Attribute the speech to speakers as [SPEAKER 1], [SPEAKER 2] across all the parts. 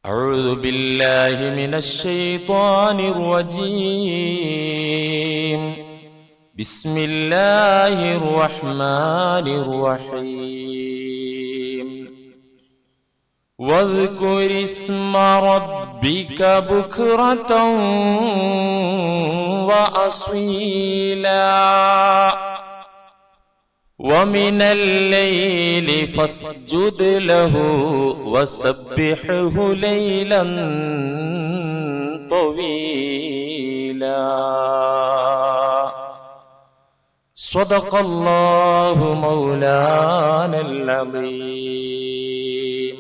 [SPEAKER 1] أعوذ بالله من الشيطان الرجيم بسم الله الرحمن الرحيم واذكر اسم ربك بكرة وأصيلا ومن الليل فاسجد له وسبحه ليلا طويلا صدق الله مولانا العظيم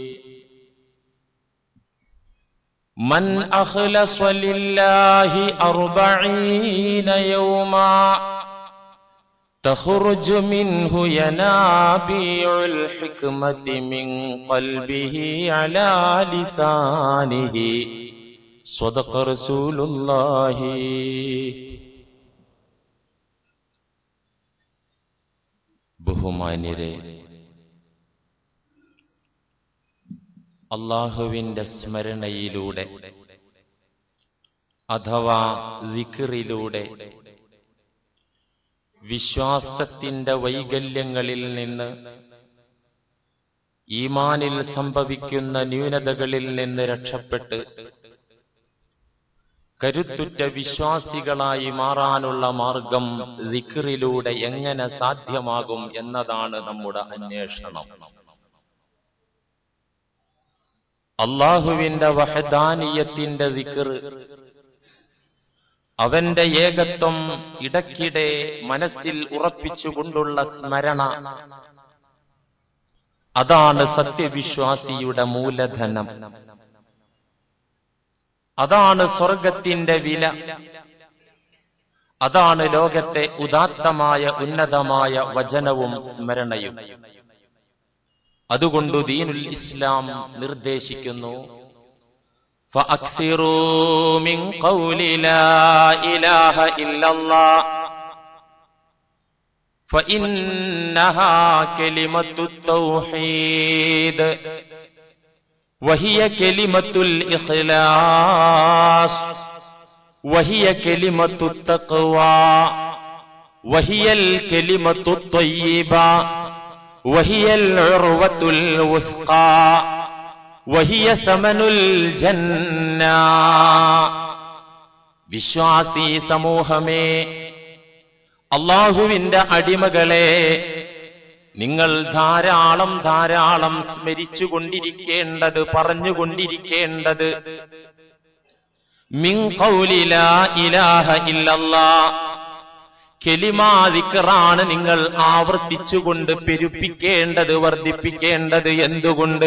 [SPEAKER 1] من أخلص لله أربعين يوما تخرج منه ينابيع الحكمة من قلبه على لسانه صدق رسول الله ബഹുമാന്യരെ അള്ളാഹുവിന്റെ സ്മരണയിലൂടെ അഥവാ ദിക്റിലൂടെ വിശ്വാസത്തിന്റെ വൈകല്യങ്ങളിൽ നിന്ന് ഈമാനിൽ സംഭവിക്കുന്ന ന്യൂനതകളിൽ നിന്ന് രക്ഷപ്പെട്ട് കരുത്തുറ്റ വിശ്വാസികളായി മാറാനുള്ള മാർഗം ദിക്റിലൂടെ എങ്ങനെ സാധ്യമാകും എന്നതാണ് നമ്മുടെ അന്വേഷണം അള്ളാഹുവിന്റെ വഹദാനീയത്തിന്റെ ദിക്ർ അവന്റെ ഏകത്വം ഇടയ്ക്കിടെ മനസ്സിൽ ഉറപ്പിച്ചുകൊണ്ടുള്ള സ്മരണ അതാണ് സത്യവിശ്വാസിയുടെ മൂലധനം അതാണ് സ്വർഗത്തിന്റെ വില അതാണ് ലോകത്തെ ഉദാത്തമായ ഉന്നതമായ വചനവും സ്മരണയും അതുകൊണ്ട് ദീനുൽ ഇസ്ലാം നിർദ്ദേശിക്കുന്നു فأكثروا من قول لا إله إلا الله فإنها كلمة التوحيد وهي كلمة الإخلاص وهي كلمة التقوى وهي الكلمة الطيبة وهي العروة الوثقى വഹിയ സമനുൽ ജന്ന വിശ്വാസി സമൂഹമേ അള്ളാഹുവിന്റെ അടിമകളെ നിങ്ങൾ ധാരാളം ധാരാളം സ്മരിച്ചുകൊണ്ടിരിക്കേണ്ടത് പറഞ്ഞുകൊണ്ടിരിക്കേണ്ടത് മിൻ ഖൗലില ഇലാഹ ഇല്ലല്ലാ കെലിമാതിക്കറാണ് നിങ്ങൾ ആവർത്തിച്ചുകൊണ്ട് പെരുപ്പിക്കേണ്ടത് വർദ്ധിപ്പിക്കേണ്ടത് എന്തുകൊണ്ട്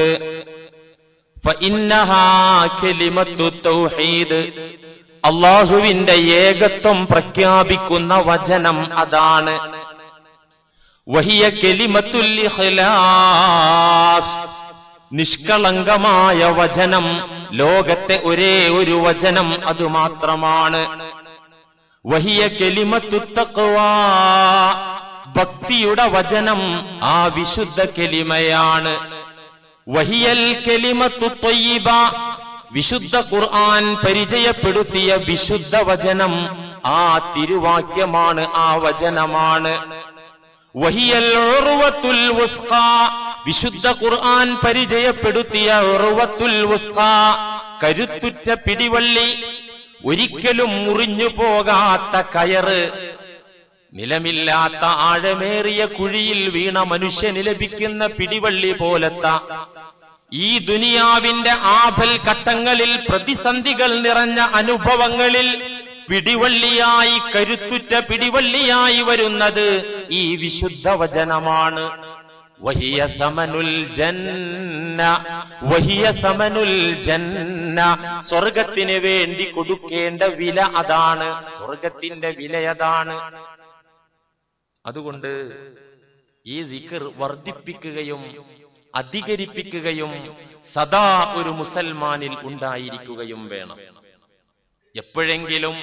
[SPEAKER 1] അള്ളാഹുവിന്റെ ഏകത്വം പ്രഖ്യാപിക്കുന്ന വചനം അതാണ് വഹിയ കെലിമത്തുൽ നിഷ്കളങ്കമായ വചനം ലോകത്തെ ഒരേ ഒരു വചനം അത് മാത്രമാണ് വഹിയ കെലിമത്തു തക്വാ ഭക്തിയുടെ വചനം ആ വിശുദ്ധ കെലിമയാണ് വഹിയൽ കെലിമത്തു ത്വയ്യിബ വിശുദ്ധ ഖുർആൻ പരിചയപ്പെടുത്തിയ വിശുദ്ധ വചനം ആ തിരുവാക്യമാണ് ആ വചനമാണ് വഹിയൽ ഉർവത്തുൽ വുസ്ഖ വിശുദ്ധ ഖുർആൻ പരിചയപ്പെടുത്തിയ ഉർവത്തുൽ വുസ്ഖ കരുത്തുറ്റ പിടിവള്ളി ഒരിക്കലും മുറിഞ്ഞു പോകാത്ത കയറ് നിലമില്ലാത്ത ആഴമേറിയ കുഴിയിൽ വീണ മനുഷ്യന് ലഭിക്കുന്ന പിടിവള്ളി പോലത്ത ഈ ദുനിയാവിന്റെ ആഭൽ ഘട്ടങ്ങളിൽ പ്രതിസന്ധികൾ നിറഞ്ഞ അനുഭവങ്ങളിൽ പിടിവള്ളിയായി കരുത്തുറ്റ പിടിവള്ളിയായി വരുന്നത് ഈ വിശുദ്ധ വചനമാണ് വഹിയ സമനുൽ ജന്ന വഹിയ സമനുൽ ജന്ന സ്വർഗത്തിന് വേണ്ടി കൊടുക്കേണ്ട വില അതാണ് സ്വർഗത്തിന്റെ വില അതാണ് അതുകൊണ്ട് ഈ ദിക്കർ വർദ്ധിപ്പിക്കുകയും അധികരിപ്പിക്കുകയും സദാ ഒരു മുസൽമാനിൽ ഉണ്ടായിരിക്കുകയും വേണം എപ്പോഴെങ്കിലും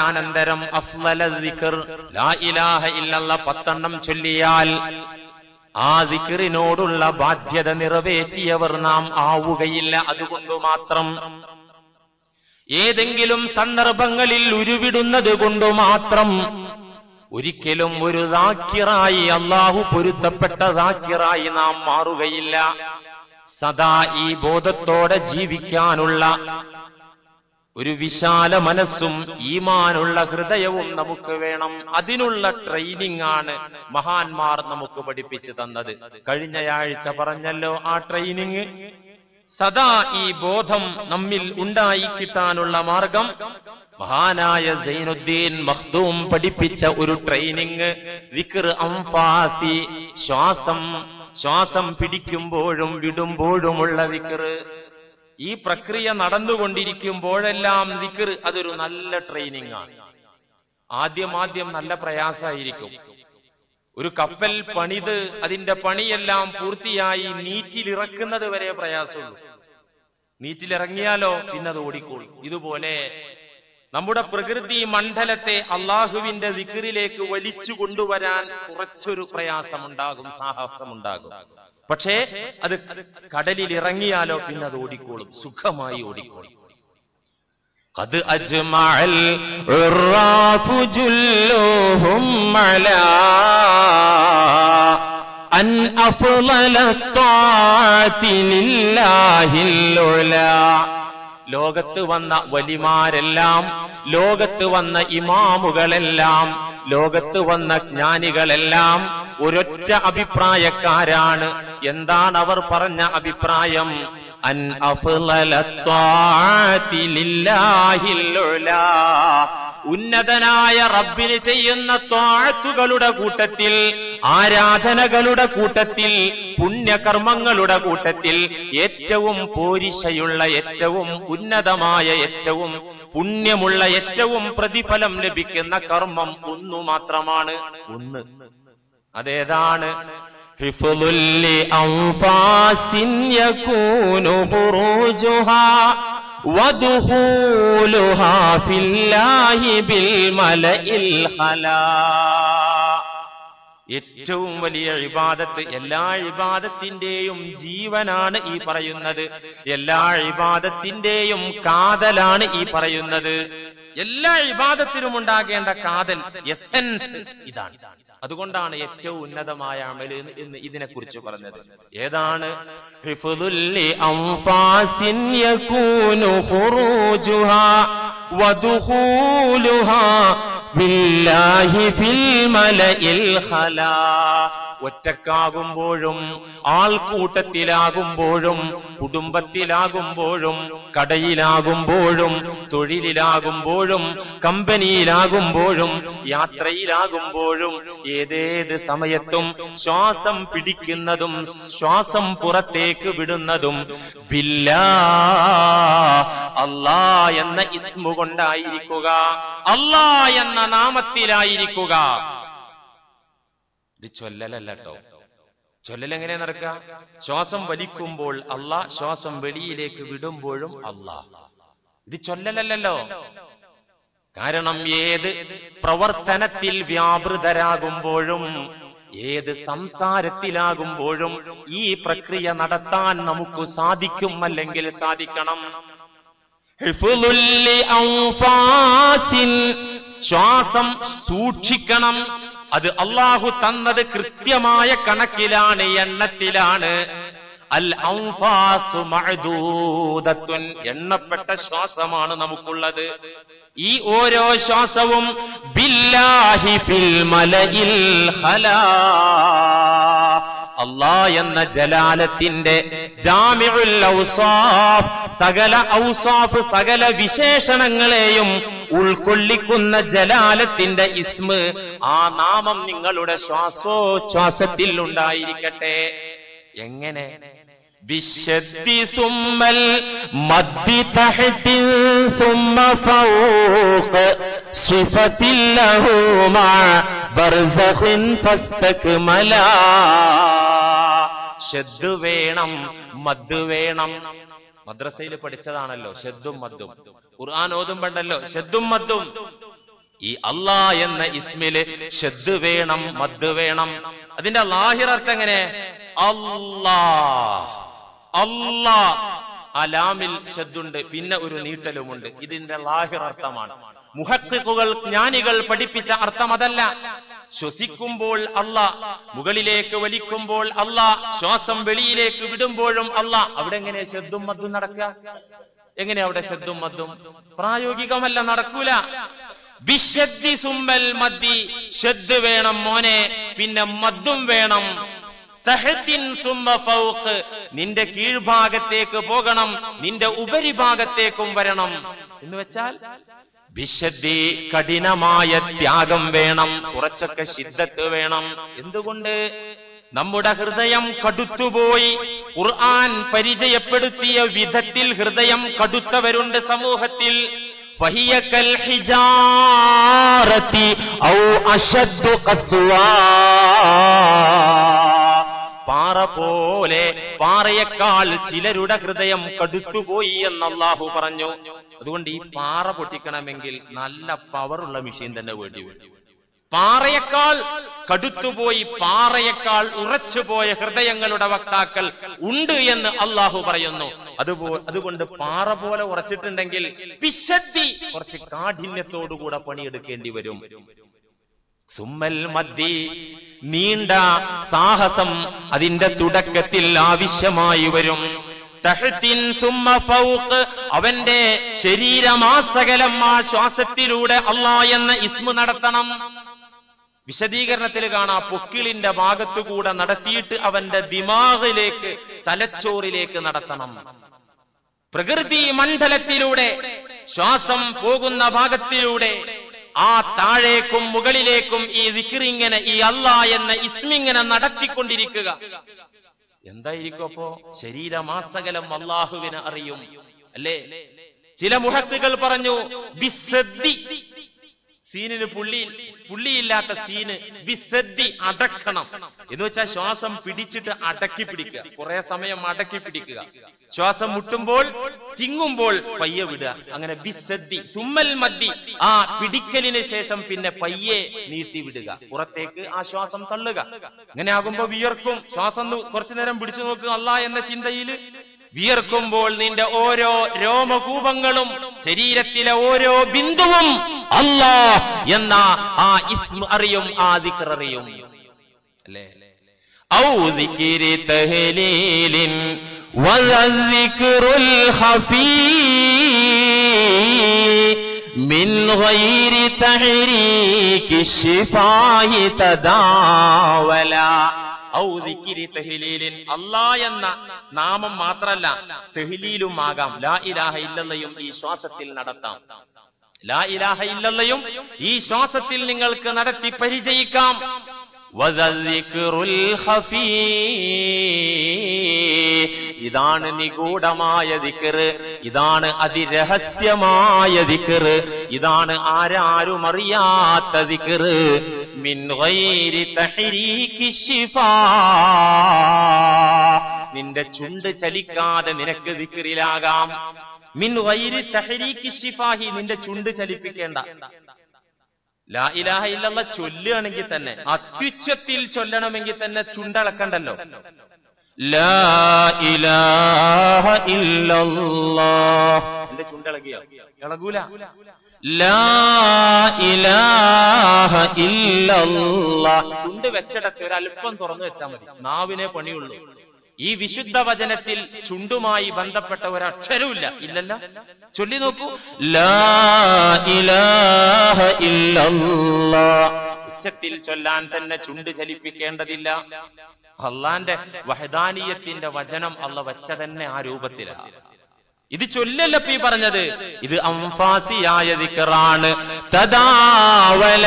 [SPEAKER 1] നമസ്കാരാനന്തരം അഫ്ലല ദിക്ർ ലാ ഇലാഹ ഇല്ലല്ല പത്തെണ്ണം ചൊല്ലിയാൽ ആ ദിക്റിനോടുള്ള ബാധ്യത നിറവേറ്റിയവർ നാം ആവുകയില്ല അതുകൊണ്ട് മാത്രം ഏതെങ്കിലും സന്ദർഭങ്ങളിൽ ഉരുവിടുന്നത് കൊണ്ട് മാത്രം ഒരിക്കലും ഒരു ദാക്കിറായി അള്ളാഹു പൊരുത്തപ്പെട്ട ദാക്കിറായി നാം മാറുകയില്ല സദാ ഈ ബോധത്തോടെ ജീവിക്കാനുള്ള ഒരു വിശാല മനസ്സും ഈമാനുള്ള ഹൃദയവും നമുക്ക് വേണം അതിനുള്ള ട്രെയിനിങ് ആണ് മഹാന്മാർ നമുക്ക് പഠിപ്പിച്ചു തന്നത് കഴിഞ്ഞയാഴ്ച പറഞ്ഞല്ലോ ആ ട്രെയിനിങ് സദാ ഈ ബോധം നമ്മിൽ ഉണ്ടായി കിട്ടാനുള്ള മാർഗം മഹാനായ സൈനുദ്ദീൻ മഖ്ദൂം പഠിപ്പിച്ച ഒരു ട്രെയിനിങ് വിക്ർ അംഫാസി ശ്വാസം ശ്വാസം പിടിക്കുമ്പോഴും വിടുമ്പോഴുമുള്ള വിക്ർ ഈ പ്രക്രിയ നടന്നുകൊണ്ടിരിക്കുമ്പോഴെല്ലാം ദിക്ർ അതൊരു നല്ല ട്രെയിനിങ് ആണ് ആദ്യം ആദ്യം നല്ല പ്രയാസമായിരിക്കും ഒരു കപ്പൽ പണിത് അതിന്റെ പണിയെല്ലാം പൂർത്തിയായി നീറ്റിലിറക്കുന്നത് വരെ പ്രയാസമുള്ളൂ നീറ്റിലിറങ്ങിയാലോ പിന്നെ അത് ഓടിക്കോളും ഇതുപോലെ നമ്മുടെ പ്രകൃതി മണ്ഡലത്തെ അള്ളാഹുവിന്റെ ദിക്റിലേക്ക് വലിച്ചു കൊണ്ടുവരാൻ കുറച്ചൊരു പ്രയാസമുണ്ടാകും സാഹസമുണ്ടാകും പക്ഷേ അത് കടലിൽ ഇറങ്ങിയാലോ പിന്നെ അത് ഓടിക്കോളും സുഖമായി ഓടിക്കോളും
[SPEAKER 2] قد أجمع العراف جلهم على أن أفضل الطاعة لله العلا
[SPEAKER 1] ലോകത്ത് വന്ന വലിമാരെല്ലാം ലോകത്ത് വന്ന ഇമാമുകളെല്ലാം ലോകത്ത് വന്ന ജ്ഞാനികളെല്ലാം ഒരൊറ്റ അഭിപ്രായക്കാരാണ് എന്താണ് അവർ പറഞ്ഞ അഭിപ്രായം അൻ അഫ്ളലത്വാഅത്തി ലില്ലാഹിൽ ഉലാ. ഉന്നതനായ റബ്ബിന് ചെയ്യുന്ന ത്വാഴത്തുകളുടെ കൂട്ടത്തിൽ ആരാധനകളുടെ കൂട്ടത്തിൽ പുണ്യകർമ്മങ്ങളുടെ കൂട്ടത്തിൽ ഏറ്റവും പോരിശയുള്ള ഏറ്റവും ഉന്നതമായ ഏറ്റവും പുണ്യമുള്ള ഏറ്റവും പ്രതിഫലം ലഭിക്കുന്ന കർമ്മം ഒന്നു മാത്രമാണ് ഒന്ന് അതേതാണ്
[SPEAKER 2] حفظ لأنفاس يكون خروجها ودخولها في الله بالملئ الخلا
[SPEAKER 1] ഏറ്റവും വലിയ ഇബാദത്ത് എല്ലാ ഇബാദത്തിന്റെയും ജീവനാണ് ഈ പറയുന്നത് എല്ലാ ഇബാദത്തിന്റെയും കാതലാണ് ഈ പറയുന്നത് എല്ലാ ഇബാദത്തിനും ഉണ്ടാകേണ്ട കാതൽ എസൻസ് ഇതാണ് അതുകൊണ്ടാണ് ഏറ്റവും ഉന്നതമായ അമല് എന്ന് എന്ന് ഇതിനെക്കുറിച്ച് പറഞ്ഞത് ഏതാണ്
[SPEAKER 2] حفظ لأنفاس يكون خروجها ودخولها بالله في الملئ الخلا
[SPEAKER 1] ഒറ്റക്കാകുമ്പോഴും ആൾക്കൂട്ടത്തിലാകുമ്പോഴും കുടുംബത്തിലാകുമ്പോഴും കടയിലാകുമ്പോഴും തൊഴിലിലാകുമ്പോഴും കമ്പനിയിലാകുമ്പോഴും യാത്രയിലാകുമ്പോഴും ഏതേത് സമയത്തും ശ്വാസം പിടിക്കുന്നതും ശ്വാസം പുറത്തേക്ക് വിടുന്നതും ബില്ലാ അല്ലാ എന്ന ഇസ്മു കൊണ്ടായിരിക്കുക അല്ലാ എന്ന നാമത്തിലായിരിക്കുക ഇത് ചൊല്ലലല്ല കേട്ടോ ചൊല്ലൽ എങ്ങനെ നടക്കുക ശ്വാസം വലിക്കുമ്പോൾ അല്ലാ ശ്വാസം വെളിയിലേക്ക് വിടുമ്പോഴും അല്ലാ ഇത് ചൊല്ലലല്ലോ കാരണം ഏത് പ്രവർത്തനത്തിൽ വ്യാപൃതരാകുമ്പോഴും ഏത് സംസാരത്തിലാകുമ്പോഴും ഈ പ്രക്രിയ നടത്താൻ നമുക്ക് സാധിക്കും അല്ലെങ്കിൽ സാധിക്കണം
[SPEAKER 2] حفظ لأنفاس
[SPEAKER 1] ശ്വാസം സൂക്ഷിക്കണം അത് അള്ളാഹു തന്നത് കൃത്യമായ കണക്കിലാണ് എണ്ണത്തിലാണ് അൽ ഔഫാസു മഅദൂദത്തുൻ എണ്ണപ്പെട്ട ശ്വാസമാണ് നമുക്കുള്ളത് ഈ ഓരോ ശ്വാസവും ബില്ലാഹി ഫിൽ മലയിൽ ഖലാ അള്ളാ എന്ന ജലാലത്തിന്റെ ജാമിഉൽ ഔസാഫ് സകല ഔസാഫ് സകല വിശേഷണങ്ങളെയും ഉൾക്കൊള്ളിക്കുന്ന ജലാലത്തിന്റെ ഇസ്മ് ആ നാമം നിങ്ങളുടെ ശ്വാസോച്ഛ്വാസത്തിൽ ഉണ്ടായിരിക്കട്ടെ എങ്ങനെ
[SPEAKER 2] بالشد ثم المد تحت ثم فوق صفة له مع برزخ فاستكملا
[SPEAKER 1] ഷദ് വേണം മദ് വേണം മദ്രസയിൽ പഠിച്ചതാണല്ലോ ഷദ്ദും മദ്ദും ഖുർആൻ ഓതുമ്പണ്ടല്ലോ ഷദ്ദും മദ്ദും ഈ അള്ളാ എന്ന ഇസ്മില് ഷദ് വേണം മദ് വേണം അതിന്റെ ലാഹിറർത്ഥം എങ്ങനെ അല്ലാ അല്ലാ അലാമിൽ ഷദ്ദുണ്ട് പിന്നെ ഒരു നീട്ടലുമുണ്ട് ഇതിന്റെ ലാഹിറർത്ഥമാണ് മുഹക്കുകൾ ജ്ഞാനികൾ പഠിപ്പിച്ച അർത്ഥം അതല്ല ശ്വസിക്കുമ്പോൾ അല്ല മുകളിലേക്ക് വലിക്കുമ്പോൾ അല്ല ശ്വാസം വെളിയിലേക്ക് വിടുമ്പോഴും അല്ല അവിടെ എങ്ങനെ ശബ്ദും മദ്ദും നടക്കുക എങ്ങനെ അവിടെ ശബ്ദും മദ്ദും പ്രായോഗികമല്ല നടക്കൂല ബിഷദ്ദി സുമ്മൽ മദ്ദി ഷദ് വേണം മോനെ പിന്നെ മദ്ദും വേണം തഹത്തിൻ സുമ്മ ഫൗഖ് നിന്റെ കീഴ്ഭാഗത്തേക്ക് പോകണം നിന്റെ ഉപരിഭാഗത്തേക്കും വരണം എന്ന് വെച്ചാൽ വിശദ്ധി കഠിനമായ ത്യാഗം വേണം കുറച്ചൊക്കെ ശിദ്ധത്ത് വേണം എന്തുകൊണ്ട് നമ്മുടെ ഹൃദയം കടുത്തുപോയി ഖുർആൻ പരിചയപ്പെടുത്തിയ വിധത്തിൽ ഹൃദയം കടുത്തവരുണ്ട് സമൂഹത്തിൽ فهي كالحجارة أو أشد قسوة പാറ പോലെ പാറയേക്കാൾ ചിലരുടെ ഹൃദയം കടുത്തുപോയി എന്ന് അള്ളാഹു പറഞ്ഞു അതുകൊണ്ട് ഈ പാറ പൊട്ടിക്കണമെങ്കിൽ നല്ല പവറുള്ള മെഷീൻ തന്നെ വേണ്ടി വരും പാറയേക്കാൾ കടുത്തുപോയി പാറയേക്കാൾ ഉറച്ചുപോയ ഹൃദയങ്ങളുടെ വക്താക്കൾ ഉണ്ട് എന്ന് അള്ളാഹു പറയുന്നു അതുപോ അതുകൊണ്ട് പാറ പോലെ ഉറച്ചിട്ടുണ്ടെങ്കിൽ പിശദ്ദി കുറച്ച് കാഠിന്യത്തോടുകൂടെ പണിയെടുക്കേണ്ടി വരും സുമ്മൽ മദ്ദി നീണ്ട സാഹസം അതിന്റെ തുടക്കത്തിൽ ആവശ്യമായി വരും തഹത്തിൻ സുമ്മ ഫൗഖ് അവന്റെ ശരീരമാസകലം ആ ശ്വാസത്തിലൂടെ അള്ളാ എന്ന ഇസ്മു നടത്തണം വിശദീകരണത്തിൽ കാണാം പൊക്കിളിന്റെ ഭാഗത്തുകൂടെ നടത്തിയിട്ട് അവന്റെ ദിമാഗിലേക്ക് തലച്ചോറിലേക്ക് നടത്തണം പ്രകൃതി മണ്ഡലത്തിലൂടെ ശ്വാസം പോകുന്ന ഭാഗത്തിലൂടെ ആ താഴേക്കും മുകളിലേക്കും ഈ ദിക്റിങ്ങനെ ഈ അല്ല എന്ന ഇസ്മിങ്ങനെ നടത്തിക്കൊണ്ടിരിക്കുക എന്തായിരിക്കും അപ്പോ ശരീരമാസകലം അള്ളാഹുവിന് അറിയും അല്ലേ ചില മുഹത്തുകൾ പറഞ്ഞു ബിസദ്ദി സീനിന് പുള്ളി പുള്ളിയില്ലാത്ത സീന് വിസദ്ദി അടക്കണം എന്ന് വെച്ചാൽ ശ്വാസം പിടിച്ചിട്ട് അടക്കി പിടിക്കുക കുറെ സമയം അടക്കി പിടിക്കുക ശ്വാസം മുട്ടുമ്പോൾ തിങ്ങുമ്പോൾ പയ്യെ വിടുക അങ്ങനെ ബിസദ്ദി സുമ്മൽ മദ്ദി ആ പിടിക്കലിന് ശേഷം പിന്നെ പയ്യെ നീട്ടി വിടുക പുറത്തേക്ക് ആ ശ്വാസം തള്ളുക അങ്ങനെ ആകുമ്പോ വിയർക്കും ശ്വാസം ഒന്ന് കുറച്ചു നേരം പിടിച്ചു നോക്കുക അല്ല എന്ന ചിന്തയിൽ വിയർക്കുമ്പോൾ നിന്റെ ഓരോ രോമകൂപങ്ങളും ശരീരത്തിലെ ഓരോ ബിന്ദുവും അല്ലാ എന്ന ആ ഇസ്മ അറിയും ആ ദിക്ർ അറിയും അല്ലേ ഔ ദിക്രി തഹ്ലീലിൻ والذكر الخفي من غير تحريك الشفاه تداولا ഔ ദിക്കിരി തെഹ്ലീലിൻ അല്ലാ എന്ന നാമം മാത്രല്ല തെഹ്ലീലും ആകാം ലാ ഇലാഹ ഇല്ലല്ലയും ഈ ശ്വാസത്തിൽ നടത്താം ലാ ഇലാഹ ഇല്ലല്ലയും ഈ ശ്വാസത്തിൽ നിങ്ങൾക്ക് നടത്തി പരിചയിക്കാം വദല്ലിക്റുൽ ഖഫീ. ഇതാണ് നിഗൂഢമായ ദിക്കറ് ഇതാണ് അതിരഹസ്യമായ ദിക്കറ് ഇതാണ് ആരാരും അറിയാത്ത ദിക്കറ് മിൻ ഗൈരി തഹ്രീക്കി ശിഫാ നിന്റെ ചുണ്ട് ചലിക്കാതെ നിനക്ക് ദിക്കറിലാകാം മിൻ ഗൈരി തഹ്രീക്കി ശിഫാഹി നിന്റെ ചുണ്ട് ചലിപ്പിക്കേണ്ട ലാ ഇലാഹ ഇല്ലല്ല ചൊല്ലുകയാണെങ്കിൽ തന്നെ അത്യുച്ചത്തിൽ ചൊല്ലണമെങ്കിൽ തന്നെ ചുണ്ടളക്കണ്ടല്ലോ ലാ ഇലാഹ ഇല്ലല്ലാഹ് എന്റെ ചുണ്ടിളകിയോ ഇളകൂല ലാ ഇലാഹ ഇല്ലല്ലാഹ് ചുണ്ട് വെച്ചിടത്ത് ഒരല്പം തുറന്നു വെച്ചാൽ മതി നാവിനെ പണിയുള്ളൂ ഈ വിശുദ്ധ വചനത്തിൽ ചുണ്ടുമായി ബന്ധപ്പെട്ട ഒരക്ഷരവുമില്ല ഇല്ലല്ല ചൊല്ലി നോക്കൂ ലാ ഇലാഹ ഇല്ലല്ലാഹ് ഉച്ചത്തിൽ ചൊല്ലാൻ തന്നെ ചുണ്ട് ചലിപ്പിക്കേണ്ടതില്ല അള്ളാന്റെ വഹദാനീയത്തിന്റെ വചനം അള്ള വച്ച തന്നെ ആ രൂപത്തിലാണ് ഇത് ചൊല്ലല്ലപ്പ ഈ പറഞ്ഞത് ഇത് അംഫാസിയായ ദിക്കറാണ് തദാവല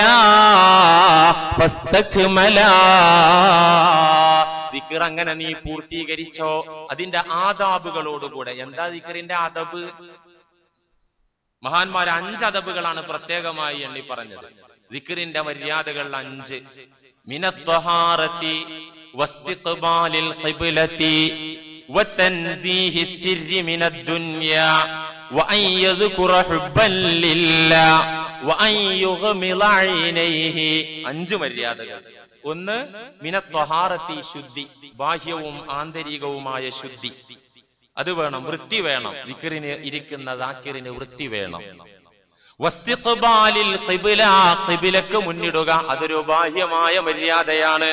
[SPEAKER 1] ദിക്കർ അങ്ങനെ നീ പൂർത്തീകരിച്ചോ അതിന്റെ ആദാബുകളോടുകൂടെ എന്താ ദിക്കറിന്റെ ആദബ് മഹാന്മാർ അഞ്ച് അതബുകളാണ് പ്രത്യേകമായി എണ്ണി പറഞ്ഞത് ദിക്കറിന്റെ മര്യാദകൾ അഞ്ച് മിനത്വഹാറത്തി വസ്തിഖ്ബാലിൽ ഖിബ്ലത്തി وتنزيه السر من الدنيا وأن يذكر حبا لله വഅൻ യുഗ്മിള ഐനൈഹി. അഞ്ച് മര്യാദകൾ ഒന്ന് മിനത്വഹാറത്തി ശുദ്ധി ബാഹ്യവും ആന്തരികവുമായ ശുദ്ധി അത് വേണം വൃത്തി വേണം വിക്രിന് ഇരിക്കുന്ന ദാക്കിറിന് വൃത്തി വേണം വസ്തിഖ്ബാലിൽ ഖിബ്ല ഖിബ്ലക്ക് മുന്നിടുക അതൊരു ബാഹ്യമായ മര്യാദയാണ്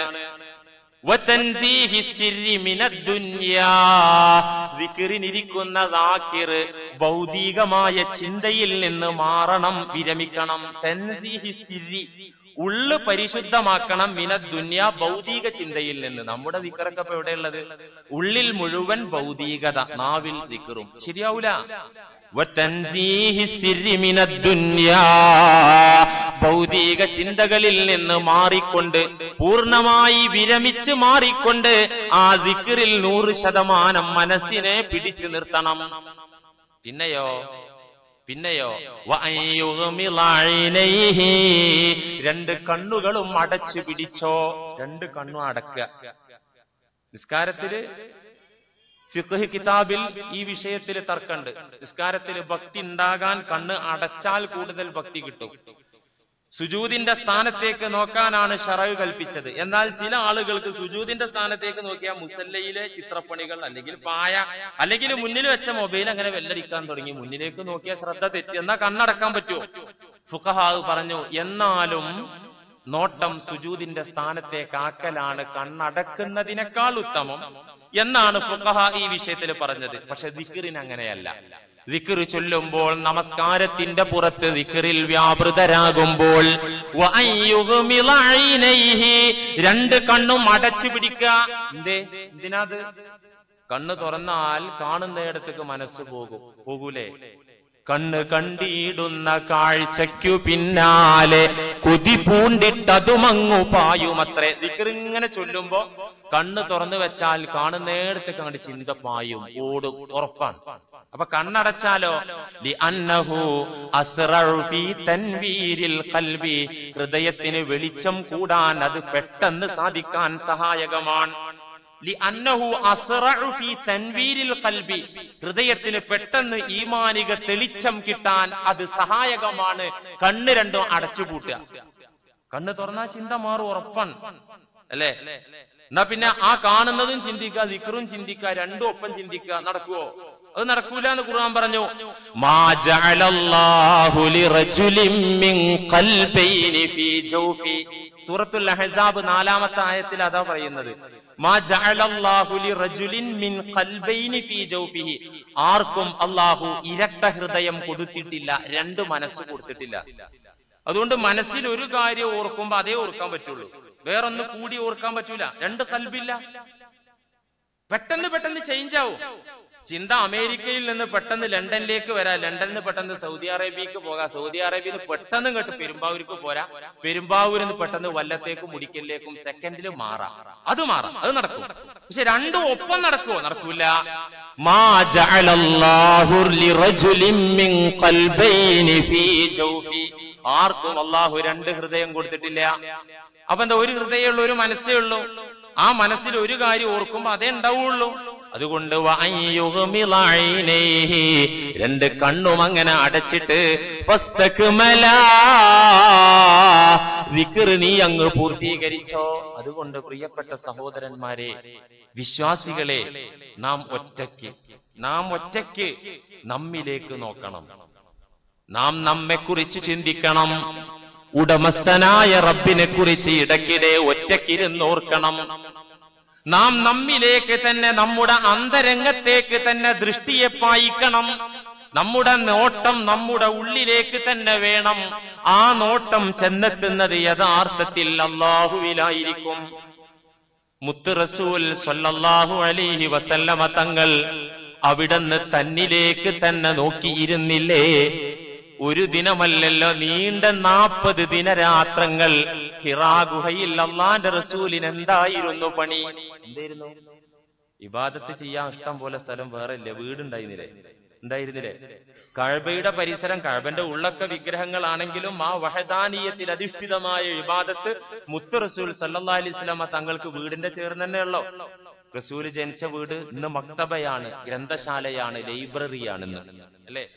[SPEAKER 1] വതൻസീഹി സിർരി മിനദ്ദുന്യാ വിക്രിനിരിക്കുന്ന ദാക്കിർ ഭൗതികമായ ചിന്തയിൽ നിന്ന് മാറണം വിരമിക്കണം തൻസീഹി സിർരി ഉള്ള് പരിശുദ്ധമാക്കണം മിനദ്ദുന്യ ഭൗതിക ചിന്തയിൽ നിന്ന് നമ്മുടെ ദിക്കറൊക്കെ ഇപ്പൊ എവിടെയുള്ളത് ഉള്ളിൽ മുഴുവൻ ഭൗതികത നാവിൽ ദിക്കറും ശരിയാവൂല വതൻസീഹി സിർരി മിനദ്ദുന്യാ ഭൗതിക ചിന്തകളിൽ നിന്ന് മാറിക്കൊണ്ട് പൂർണ്ണമായി വിരമിച്ച് മാറിക്കൊണ്ട് ആ ദിക്കറിൽ നൂറ് ശതമാനം മനസ്സിനെ പിടിച്ചു നിർത്തണം പിന്നെയോ പിന്നെയോ വഅൻ യുഗ്മിള ഐനൈഹി. രണ്ട് കണ്ണുകളും അടച്ചു പിടിച്ചോ രണ്ട് കണ്ണും അടക്കുക നിസ്കാരത്തില് ഫിഖ് കിതാബിൽ ഈ വിഷയത്തിൽ തർക്കമുണ്ട് നിസ്കാരത്തിൽ ഭക്തി ഉണ്ടാകാൻ കണ്ണ് അടച്ചാൽ കൂടുതൽ ഭക്തി കിട്ടും സുജൂദിന്റെ സ്ഥാനത്തേക്ക് നോക്കാനാണ് ഷറവ് കൽപ്പിച്ചത് എന്നാൽ ചില ആളുകൾക്ക് സുജൂദിന്റെ സ്ഥാനത്തേക്ക് നോക്കിയാൽ മുസല്ലയിലെ ചിത്രപ്പണികൾ അല്ലെങ്കിൽ പായ അല്ലെങ്കിൽ മുന്നിൽ വെച്ച മൊബൈൽ അങ്ങനെ വെല്ലടിക്കാൻ തുടങ്ങി മുന്നിലേക്ക് നോക്കിയാൽ ശ്രദ്ധ തെറ്റി എന്നാ കണ്ണടക്കാൻ പറ്റുമോ ഫുഖഹാവ് പറഞ്ഞു എന്നാലും നോട്ടം സുജൂദിന്റെ സ്ഥാനത്തേക്കാക്കലാണ് കണ്ണടക്കുന്നതിനേക്കാൾ ഉത്തമം എന്നാണ് ഫുഖഹ ഈ വിഷയത്തിൽ പറഞ്ഞത് പക്ഷെ ദിക്റിന് അങ്ങനെയല്ല ദിക്റ് ചൊല്ലുമ്പോൾ നമസ്കാരത്തിന്റെ പുറത്ത് ദിക്റിൽ വ്യാപൃതരാകുമ്പോൾ വഅൻ യുഗ്മിള ഐനൈഹി. രണ്ട് കണ്ണും അടച്ചു പിടിക്കുക എന്തേ എന്തിനാത് കണ്ണ് തുറന്നാൽ കാണുന്നിടത്തേക്ക് മനസ്സ് പോകും പോകൂലേ കണ്ണ് കണ്ടിടുന്ന കാഴ്ചയ്ക്കു പിന്നാലെ കുതി പൂണ്ടിട്ടതുമങ്ങു പായുമത്രേ ദിക്റിങ്ങനെ ചൊല്ലുമ്പോ കണ്ണ് തുറന്നു വെച്ചാൽ കാണുന്നിടത്തേക്ക് അങ്ങോട്ട് ചിന്ത പായും ഓടും ഉറപ്പാണ് അപ്പൊ കണ്ണടച്ചാലോ ലി അന്നഹു അസ്റഉ ഫീ തൻവീരിൽ ഖൽബി ഹൃദയത്തിന് വെളിച്ചം കൂടാൻ അത് പെട്ടെന്ന് സാധിക്കാൻ സഹായകമാണ് ലി അന്നഹു അസ്റഉ ഫീ തൻവീരിൽ ഖൽബി ഹൃദയത്തിന് പെട്ടെന്ന് ഈമാനിക തെളിച്ചം കിട്ടാൻ അത് സഹായകമാണ് കണ്ണ് രണ്ടും അടച്ചുപൂട്ടുക കണ്ണ് തുറന്നാ ചിന്ത മാറും ഉറപ്പാണ് അല്ലേ എന്നാ പിന്നെ ആ കാണുന്നതും ചിന്തിക്കുക ദിക്റും ചിന്തിക്കുക രണ്ടും ഒപ്പം ചിന്തിക്കുക നടക്കുവോ അത് നടക്കൂല എന്ന് ഖുർആൻ പറഞ്ഞു മാ ജഅലല്ലാഹു ലിറജുലിൻ മിൻ ഖൽബൈനി ഫീ ജൗഫി സൂറത്തുൽ അഹ്സാബ് നാലാമത്തെ ആയത്തിൽ അതാ പറയുന്നത് മാ ജഅലല്ലാഹു ലിറജുലിൻ മിൻ ഖൽബൈനി ഫീ ജൗഫിഹി ആർക്കും അല്ലാഹു ഇരട്ട ഹൃദയം കൊടുത്തിട്ടില്ല രണ്ട് മനസ്സ് കൊടുത്തിട്ടില്ല അതുകൊണ്ട് മനസ്സിൽ ഒരു കാര്യം ഓർക്കുമ്പോ അതേ ഓർക്കാൻ പറ്റുള്ളൂ വേറൊന്ന് കൂടി ഓർക്കാൻ പറ്റൂല രണ്ട് കൽബില്ല പെട്ടെന്ന് പെട്ടെന്ന് ചേഞ്ച് ആവും ചിന്ത അമേരിക്കയിൽ നിന്ന് പെട്ടെന്ന് ലണ്ടനിലേക്ക് വരാം ലണ്ടനിൽ നിന്ന് പെട്ടെന്ന് സൗദി അറേബ്യക്ക് പോകാം സൗദി അറേബ്യയിൽ നിന്ന് പെട്ടെന്ന് കേട്ട് പെരുമ്പാവൂർക്ക് പോരാ പെരുമ്പാവൂരിൽ നിന്ന് പെട്ടെന്ന് വല്ലത്തേക്കും മുടിക്കലിലേക്കും സെക്കൻഡിൽ മാറാം അത് മാറാം അത് നടക്കും പക്ഷെ രണ്ടും ഒപ്പം നടക്കുമോ നടക്കൂല മാ ജഅലല്ലാഹു ലിറജുലിൻ മിൻ ഖൽബൈനി ഫീ ജൗഫി ആർക്കും അള്ളാഹു രണ്ട് ഹൃദയം കൊടുത്തിട്ടില്ല അപ്പൊ എന്താ ഒരു ഹൃദയമുള്ള ഒരു മനസ്സേ ഉള്ളൂ ആ മനസ്സിൽ ഒരു കാര്യം ഓർക്കുമ്പോ അതേ ഉണ്ടാവുള്ളൂ അതുകൊണ്ട് വഅൻ യുഗ്മിള ഐനൈഹി. രണ്ട് കണ്ണും അങ്ങനെ അടച്ചിട്ട് ഫസ്തക്മലാ. ദിക്റ് നീ അങ്ങ് പൂർത്തീകരിച്ചോ അതുകൊണ്ട് പ്രിയപ്പെട്ട സഹോദരന്മാരെ വിശ്വാസികളെ നാം ഒറ്റയ്ക്ക് നാം ഒറ്റയ്ക്ക് നമ്മിലേക്ക് നോക്കണം നാം നമ്മെക്കുറിച്ച് ചിന്തിക്കണം ഉടമസ്ഥനായ റബ്ബിനെ കുറിച്ച് ഇടയ്ക്കിടെ ഒറ്റയ്ക്കിരുന്നോർക്കണം നാം നമ്മിലേക്ക് തന്നെ നമ്മുടെ അന്തരംഗത്തേക്ക് തന്നെ ദൃഷ്ടിയെ പായിക്കണം നമ്മുടെ നോട്ടം നമ്മുടെ ഉള്ളിലേക്ക് തന്നെ വേണം ആ നോട്ടം ചെന്നെത്തുന്നത് യഥാർത്ഥത്തിൽ അള്ളാഹുവിലായിരിക്കും മുത്ത് റസൂൽ സല്ലല്ലാഹു അലൈഹി വസല്ലമ തങ്ങൾ അവിടുന്ന് തന്നിലേക്ക് തന്നെ നോക്കിയിരുന്നില്ലേ ഒരു ദിനമല്ലല്ലോ നീണ്ട നാൽപ്പത് ദിനരാത്രങ്ങൾ ഹിറാ ഗുഹയിൽ അള്ളാന്റെ റസൂലിന് എന്തായിരുന്നു പണി എന്തായിരുന്നു ഇബാദത്ത് ചെയ്യാൻ ഇഷ്ടം പോലെ സ്ഥലം വേറെ ഇല്ല വീടുണ്ടായിരുന്നില്ലേ ഉണ്ടായിരുന്നില്ലേ കഴബയുടെ പരിസരം കഴബന്റെ ഉള്ളൊക്കെ വിഗ്രഹങ്ങളാണെങ്കിലും ആ വഹദാനീയത്തിൽ അധിഷ്ഠിതമായ ഇബാദത്ത് മുത്ത് റസൂൽ സല്ലാ അലിസ്ലാമ തങ്ങൾക്ക് വീടിന്റെ ചേർന്ന് തന്നെയുള്ളോ റസൂല് ജനിച്ച വീട് ഇന്ന് മക്തബയാണ് ഗ്രന്ഥശാലയാണ് ലൈബ്രറിയാണ് ഇന്ന് അല്ലേ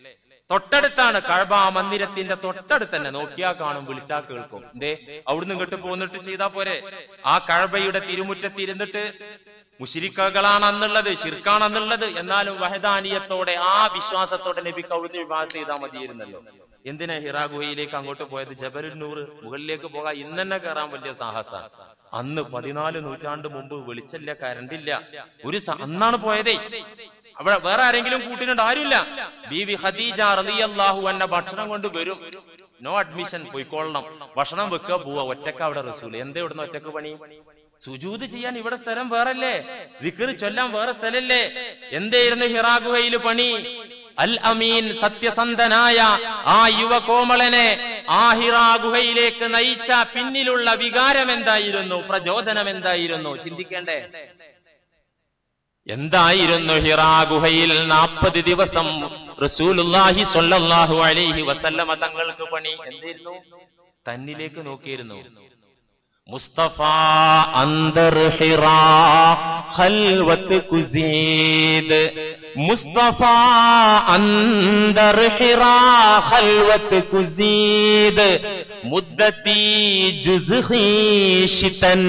[SPEAKER 1] തൊട്ടടുത്താണ് കഴബ മന്ദിരത്തിന്റെ തൊട്ടടുത്ത് തന്നെ നോക്കിയാ കാണും വിളിച്ചാ കേൾക്കും എന്തേ അവിടുന്ന് ഇങ്ങോട്ട് പോന്നിട്ട് ചെയ്താ പോരെ ആ കഴബയുടെ തിരുമുറ്റത്ത് ഇരുന്നിട്ട് മുഷിരിക്കകളാണ് അന്നുള്ളത് ഷിർക്കാണ് അന്നുള്ളത് എന്നാലും വഹദാനീയത്തോടെ ആ വിശ്വാസത്തോടെ നബിക്ക് അവിടുന്ന് വിവാഹം ചെയ്താൽ മതിയായിരുന്നല്ലോ എന്തിനാ ഹിറാ ഗുഹയിലേക്ക് അങ്ങോട്ട് പോയത് ജബലുന്നൂർ മുകളിലേക്ക് പോകാൻ ഇന്ന് തന്നെ കയറാൻ വലിയ സാഹസ അന്ന് പതിനാല് നൂറ്റാണ്ട് മുമ്പ് വെളിച്ചല്ല കരണ്ടില്ല ഒരു സ- അന്നാണ് പോയതേ അവിടെ വേറെ ആരെങ്കിലും കൂട്ടിനുണ്ട് ആരുമില്ല ബീവി ഖദീജ റളിയല്ലാഹു അന്ന ഭക്ഷണം കൊണ്ട് വരും നോ അഡ്മിഷൻ പോയിക്കൊള്ളണം ഭക്ഷണം വെക്കുക പോവാ ഒറ്റക്ക അവിടെ റസൂൽ എന്താ ഇവിടുന്ന് ഒറ്റക്ക് പണി സുജൂത് ചെയ്യാൻ ഇവിടെ സ്ഥലം വേറല്ലേ ദിക്കറ് ചൊല്ലാൻ വേറെ സ്ഥലല്ലേ എന്തായിരുന്നു ഹിറാഗുഹയിൽ പണി അൽ അമീൻ സത്യസന്ധനായ ആ യുവകോമളനെ ആ ഹിറാ ഗുഹയിലേക്ക് നയിച്ച പിന്നിലുള്ള വികാരം എന്തായിരുന്നു പ്രചോദനം എന്തായിരുന്നു ചിന്തിക്കേണ്ടേ എന്തായിരുന്നു ഹിറാ ഗുഹയിൽ നാൽപ്പത് ദിവസം റസൂലുല്ലാഹി സ്വല്ലല്ലാഹു അലൈഹി വസല്ലമ തങ്ങൾക്ക് പണി എന്തായിരുന്നു തന്നിലേക്ക് നോക്കിയിരുന്നു മുസ്തഫ അന്തർ ഹിറാ ഖൽവത്ത് കുസീദ് മുസ്തഫ അന്തർ ഹിറാ ഖൽവത്ത് കുസീദ് മുദ്ദത്തി ജുസ്ഹി ശിതൻ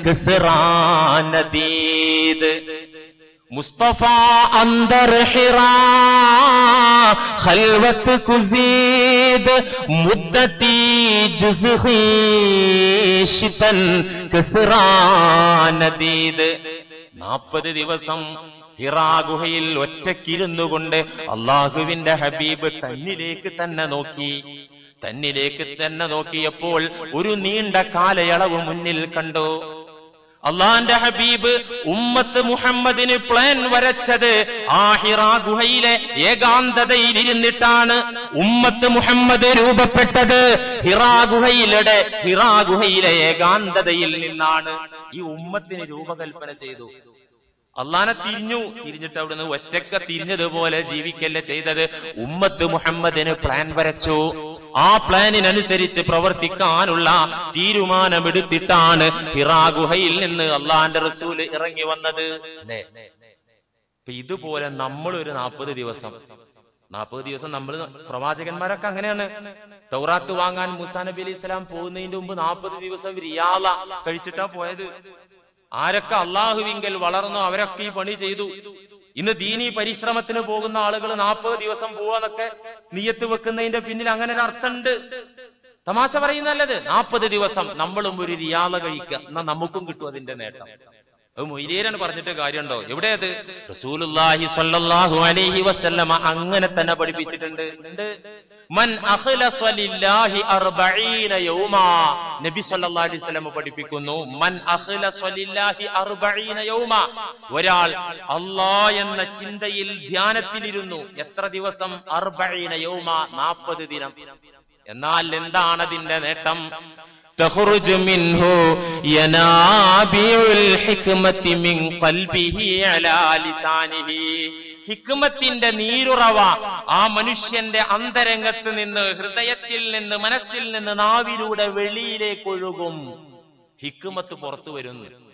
[SPEAKER 1] കസ്റാനദീദ് മുസ്തഫ അന്തർ ഹിറാ ഖൽവത്ത് കുസീദ് മുദ്ദത്തി ജുസ്ഹി ശിതൻ കസ്റാനദീദ് നാൽപ്പത് ദിവസം ഹിറാ ഗുഹയിൽ ഒറ്റക്കിരുന്നു കൊണ്ട് അള്ളാഹുവിന്റെ ഹബീബ് തന്നിലേക്ക് തന്നെ നോക്കി തന്നിലേക്ക് തന്നെ നോക്കിയപ്പോൾ ഒരു നീണ്ട കാലയളവ് മുന്നിൽ കണ്ടു അള്ളാന്റെ ഹബീബ് ഉമ്മത്ത് മുഹമ്മദിന് പ്ലാൻ വരച്ചത് ആ ഹിറാ ഗുഹയിലെ ഏകാന്തതയിൽ ഇരുന്നിട്ടാണ് ഉമ്മത്ത് മുഹമ്മദ് രൂപപ്പെട്ടത് ഹിറാ ഗുഹയിലെ ഹിറാ ഗുഹയിലെ ഏകാന്തതയിൽ നിന്നാണ് ഈ ഉമ്മത്തിന് രൂപകൽപ്പന ചെയ്തു അള്ളാനെ തിരിഞ്ഞു തിരിഞ്ഞിട്ട് അവിടുന്ന് ഒറ്റക്ക തിരിഞ്ഞതുപോലെ ജീവിക്കല്ല ചെയ്തത് ഉമ്മത്ത് മുഹമ്മദിന് പ്ലാൻ വരച്ചു ആ പ്ലാനിനനുസരിച്ച് പ്രവർത്തിക്കാനുള്ള തീരുമാനമെടുത്തിട്ടാണ് ഹിറാ ഗുഹയിൽ നിന്ന് അള്ളാന്റെ റസൂല് ഇറങ്ങി വന്നത് അല്ലേ ഇപ്പൊ ഇതുപോലെ നമ്മളൊരു നാൽപ്പത് ദിവസം നാൽപ്പത് ദിവസം നമ്മൾ പ്രവാചകന്മാരൊക്കെ അങ്ങനെയാണ് തൗറാത്ത് വാങ്ങാൻ മുസാ നബി അലൈഹി സ്വലാം പോകുന്നതിന്റെ മുമ്പ് നാൽപ്പത് ദിവസം റിയാല കഴിച്ചിട്ടാ പോയത് ആരൊക്കെ അള്ളാഹുവിങ്കൽ വളർന്നു അവരൊക്കെ ഈ പണി ചെയ്തു ഇന്ന് ദീനി പരിശ്രമത്തിന് പോകുന്ന ആളുകൾ നാൽപ്പത് ദിവസം പോവാന്നൊക്കെ നീയത്ത് വെക്കുന്നതിന്റെ പിന്നിൽ അങ്ങനെ ഒരു അർത്ഥമുണ്ട് തമാശ പറയുന്നല്ലത് നാൽപ്പത് ദിവസം നമ്മളും ഒരു റിയാല കഴിക്കുക എന്നാ നമുക്കും കിട്ടും അതിന്റെ നേട്ടം അത് മൊയ്തേരാണ് പറഞ്ഞിട്ട് കാര്യമുണ്ടോ എവിടെ അത് റസൂലുള്ളാഹി സ്വല്ലല്ലാഹു അലൈഹി വസല്ലമ അങ്ങനെ തന്നെ പഠിപ്പിച്ചിട്ടുണ്ട് ഉണ്ട്. മൻ അഖ്ലസ ലില്ലാഹി അർബഈന യൗമാ നബി സ്വല്ലല്ലാഹു അലൈഹി വസല്ലമ പഠിപ്പിക്കുന്നു മൻ അഖ്ലസ ലില്ലാഹി അർബഈന യൗമാ ഒരാൾ അല്ലാ എന്ന ചിന്തയിൽ ധ്യാനത്തിലിരുന്നു എത്ര ദിവസം അർബഈന യൗമാ 40 ദിനം എന്നാൽ എന്താണ് അതിന്റെ നേട്ടം تخرج منه ينابيع الحكمة من قلبه على لسانه ഹിക്മത്തിന്റെ നീരുറവ ആ മനുഷ്യന്റെ അന്തരംഗത്ത് നിന്ന് ഹൃദയത്തിൽ നിന്ന് മനസ്സിൽ നിന്ന് നാവിലൂടെ വെളിയിലേക്ക് ഒഴുകും ഹിക്മത്ത് പുറത്തു വരുന്നു